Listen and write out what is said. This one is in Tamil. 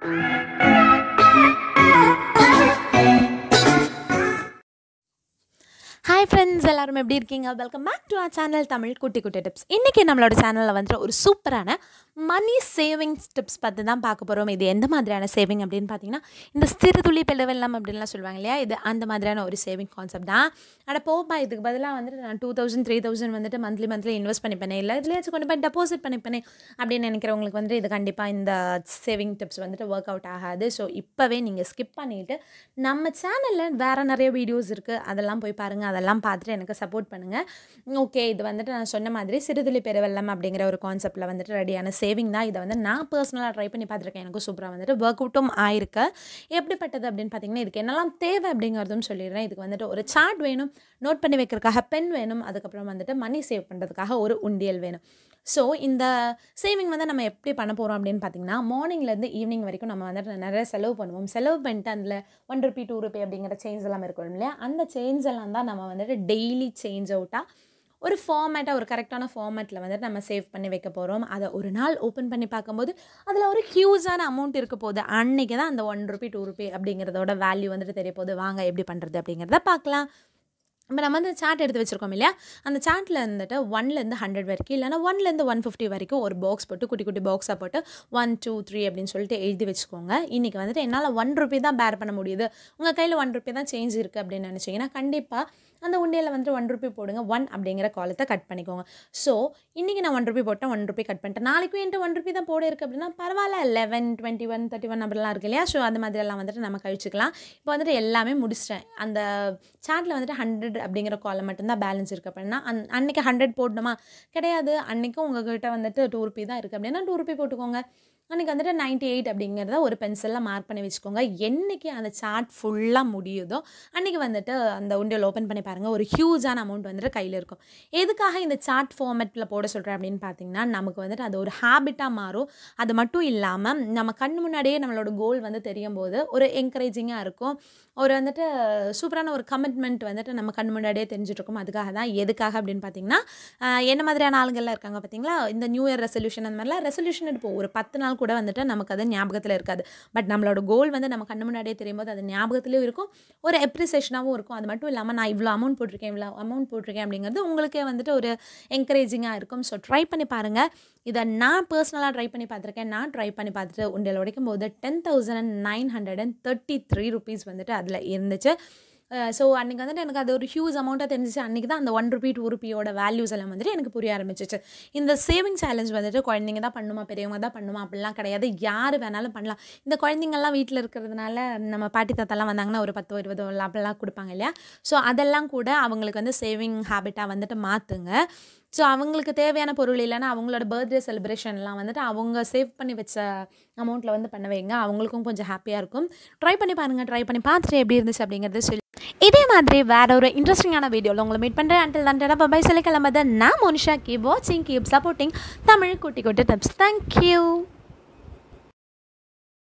ஹாய் ஃப்ரெண்ட்ஸ் எல்லாரும் எப்படி இருக்கீங்க welcome back to our channel Tamil Kutti Kutti tips இன்றைக்கி நம்மளோட சேனலில் வந்துட்டு ஒரு சூப்பரான மணி சேவிங்ஸ் டிப்ஸ் பற்றி தான் பார்க்க போகிறோம் இது எந்த மாதிரியான சேவிங் அப்படின்னு பார்த்தீங்கன்னா இந்த சிறுதுளி பெருவெல்லம் அப்படின்லாம் சொல்லுவாங்க இல்லையா இது அந்த மாதிரியான ஒரு சேவிங் கான்செப்ட் தான் அட போப்பா இதுக்கு பதிலாக வந்துட்டு நான் டூ தௌசண்ட் த்ரீ தௌசண்ட் வந்துட்டு மந்த்லி மந்த்லி இன்வெஸ்ட் பண்ணிப்பேனே இல்லை இதுலேயாச்சும் கொண்டு போய் டெபாசிட் பண்ணிப்பேனே அப்படின்னு நினைக்கிறவங்களுக்கு வந்துட்டு இது கண்டிப்பாக இந்த சேவிங் டிப்ஸ் வந்துட்டு ஒர்க் அவுட் ஆகாது ஸோ இப்போவே நீங்கள் ஸ்கிப் பண்ணிவிட்டு நம்ம சேனலில் வேறு நிறைய வீடியோஸ் இருக்குது அதெல்லாம் போய் பாருங்கள் அதெல்லாம் பார்த்துட்டு எனக்கு சப்போர்ட் பண்ணுங்கள் ஓகே இது வந்துட்டு நான் சொன்ன மாதிரி சிறுதுளி பெருவெல்லம் அப்படிங்கிற ஒரு கான்செப்ட்டில் வந்துட்டு ரெடியான சேவிங் தான் இதை வந்து நான் பர்சனலாக ட்ரை பண்ணி பார்த்துருக்கேன் எனக்கு சூப்பராக வந்துட்டு ஒர்க் அவுட்டும் ஆயிருக்கு எப்படிப்பட்டது அப்படின்னு பார்த்தீங்கன்னா இதுக்கு என்னெல்லாம் தேவை அப்படிங்கிறதும் சொல்லிடுறேன் இதுக்கு வந்துட்டு ஒரு சார்ட் வேணும் நோட் பண்ணி வைக்கிறதுக்காக பென் வேணும் அதுக்கப்புறம் வந்துட்டு மணி சேவ் பண்ணுறதுக்காக ஒரு உண்டியல் வேணும் ஸோ இந்த சேவிங் வந்து நம்ம எப்படி பண்ண போகிறோம் அப்படின்னு பார்த்தீங்கன்னா மார்னிங்லேருந்து ஈவினிங் வரைக்கும் நம்ம வந்துட்டு நிறைய செலவு பண்ணுவோம் செலவு பண்ணிட்டு அதில் ஒன் ருபி டூ ருபி அப்படிங்கிற சேஞ்ச் எல்லாம் இருக்கும் இல்லையா அந்த சேஞ்ச் எல்லாம் தான் நம்ம வந்துட்டு டெய்லி சேஞ்ச் அவுட்டாக ஒரு ஃபார்மேட்டாக ஒரு கரெக்டான ஃபார்மேட்டில் வந்துட்டு நம்ம சேவ் பண்ணி வைக்க போகிறோம் அதை ஒரு நாள் ஓப்பன் பண்ணி பார்க்கும்போது அதில் ஒரு ஹியூஜான அமௌண்ட் இருக்க போகுது அன்றைக்கி தான் அந்த ஒன் ருபி டூ ருபி அப்படிங்கிறதோட வேல்யூ வந்துட்டு தெரிய போகுது வாங்க எப்படி பண்ணுறது அப்படிங்கிறத பார்க்கலாம் இப்போ நம்ம வந்து சார்ட் எடுத்து வச்சுருக்கோம் இல்லையா அந்த சார்ட்டில் இருந்துட்டு ஒன்லேருந்து ஹண்ட்ரட் வரைக்கும் இல்லைனா ஒன்லேருந்து ஒன் ஃபிஃப்டி வரைக்கும் ஒரு பாக்ஸ் போட்டு குட்டி குட்டி பாக்ஸாக போட்டு ஒன் டூ த்ரீ அப்படின்னு சொல்லிட்டு எழுதி வச்சுக்கோங்க இன்றைக்கி வந்துட்டு என்னால் ஒன் ருபி தான் பேர் பண்ண முடியுது உங்கள் கையில் ஒன் ருபி தான் சேஞ்ச் இருக்குது அப்படின்னு நினச்சிங்கன்னா கண்டிப்பாக அந்த உண்டியில் வந்துட்டு ஒன் ருபி போடுங்க ஒன் அப்படிங்கிற காலத்தை கட் பண்ணிக்கோங்க ஸோ இன்றைக்கி நான் ஒன் ருபி போட்டேன் ஒன் ருபி கட் பண்ணிட்டேன் நாளைக்கும் என்கிட்ட ஒன் ருபி தான் போட இருக்குது அப்படின்னா பரவாயில்ல eleven twenty one thirty one அப்படிலாம் இருக்கு இல்லையா ஸோ அந்த மாதிரியெல்லாம் வந்துட்டு நம்ம கழிச்சிக்கலாம் இப்போ வந்துட்டு எல்லாமே முடிச்சிட்டேன் அந்த சார்ட்டில் வந்துட்டு ஹண்ட்ரட் அப்படிங்கிற காலம் மட்டும்தான் பேலன்ஸ் இருக்குது அப்படின்னா அன் அன்றைக்கி ஹண்ட்ரட் போடணுமா கிடையாது அன்றைக்கும் உங்கள்கிட்ட வந்துட்டு டூ ருபி தான் இருக்குது அப்படின்னா டூ ருபி போட்டுக்கோங்க அன்றைக்கி வந்துட்டு நைன்ட்டி எயிட் அப்படிங்கிறத ஒரு பென்சிலில் மார்க் பண்ணி வச்சுக்கோங்க என்றைக்கு அந்த சார்ட் ஃபுல்லாக முடியுதோ அன்றைக்கி வந்துட்டு அந்த உண்டியல் ஓப்பன் பண்ணி பாருங்கள் ஒரு ஹியூஜான அமௌண்ட் வந்துட்டு கையில் இருக்கும் எதுக்காக இந்த சார்ட் ஃபார்மேட்டில் போட சொல்கிறேன் அப்படின்னு பார்த்தீங்கன்னா நமக்கு வந்துட்டு அது ஒரு ஹேபிட்டாக மாறும் அது மட்டும் இல்லாமல் நம்ம கண் முன்னாடியே நம்மளோட கோல் வந்து தெரியும் போது ஒரு என்கரேஜிங்காக இருக்கும் ஒரு வந்துட்டு சூப்பரான ஒரு கமிட்மெண்ட் வந்துட்டு நம்ம கண் முன்னாடியே தெரிஞ்சிட்ருக்கோம் அதுக்காக தான் எதுக்காக அப்படின்னு பார்த்தீங்கன்னா என்ன மாதிரியான ஆளுங்கள்லாம் இருக்காங்க பார்த்தீங்களா இந்த நியூ இயர் ரெசல்யூஷன் அந்த மாதிரிலாம் ரெசல்யூஷன் எடுப்போம் ஒரு பத்து நாள் கூட வந்துட்டு நமக்கு அது ஞாபகத்தில் இருக்காது பட் நம்மளோட கோல் வந்து நம்ம கண்ணு முன்னாடியே தெரியும் போது அது ஞாபகத்துலேயும் இருக்கும் ஒரு எப்ரிசியேஷனாகவும் இருக்கும் அது மட்டும் இல்லாமல் நான் இவ்வளோ அமௌண்ட் போட்டிருக்கேன் இவ்வளோ அமௌண்ட் போட்டிருக்கேன் அப்படிங்கிறது உங்களுக்கே வந்துட்டு ஒரு என்கரேஜிங்காக இருக்கும் ஸோ ட்ரை பண்ணி பாருங்கள் இதை நான் பர்சனலாக ட்ரை பண்ணி பார்த்துருக்கேன் நான் ட்ரை பண்ணி பார்த்துட்டு உண்டியல் உடைக்கும் போது ten thousand and nine hundred and thirty three rupees வந்துட்டு அதில் இருந்துச்சு ஸோ அன்றைக்கி வந்துட்டு எனக்கு அது ஒரு ஹியூஜ் அமௌண்ட்டாக தெரிஞ்சிச்சு அன்றைக்கி தான் அந்த ஒன் ருபி டூ ருபியோட வேல்யூஸ் எல்லாம் வந்துட்டு எனக்கு புரிய ஆரம்பிச்சிச்சு இந்த சேவிங் சேலஞ்ச் வந்துட்டு குழந்தைங்க தான் பண்ணுமா பெரியவங்க தான் பண்ணுமா அப்படிலாம் கிடையாது யார் வேணாலும் பண்ணலாம் இந்த குழந்தைங்கள்லாம் வீட்டில் இருக்கிறதுனால நம்ம பாட்டி தாத்தாலாம் வந்தாங்கன்னா ஒரு பத்தோ இருபதோ அப்படிலாம் கொடுப்பாங்க இல்லையா ஸோ அதெல்லாம் கூட அவங்களுக்கு வந்து சேவிங் ஹேபிட்டாக வந்துட்டு மாற்றுங்க ஸோ அவங்களுக்கு தேவையான பொருள் இல்லைன்னா அவங்களோட பர்த்டே செலிப்ரேஷன்லாம் வந்துட்டு அவங்க சேவ் பண்ணி வச்ச அமௌண்ட்டில் வந்து பண்ண வைங்க அவங்களுக்கும் கொஞ்சம் ஹாப்பியாக இருக்கும் ட்ரை பண்ணி பாருங்கள் ட்ரை பண்ணி பார்த்துட்டு எப்படி இருந்துச்சு அப்படிங்கிறது சொல்லி இதே மாதிரி வேற ஒரு இன்ட்ரெஸ்டிங்கான வீடியோவில் உங்களை மீட் பண்ணுறேன் அண்டில் தண்டா பபாய் சொல்லி கிளம்புது நான் மோனிஷா கீப் வாட்சிங் keep supporting Tamil Kutti Kutti tips thank you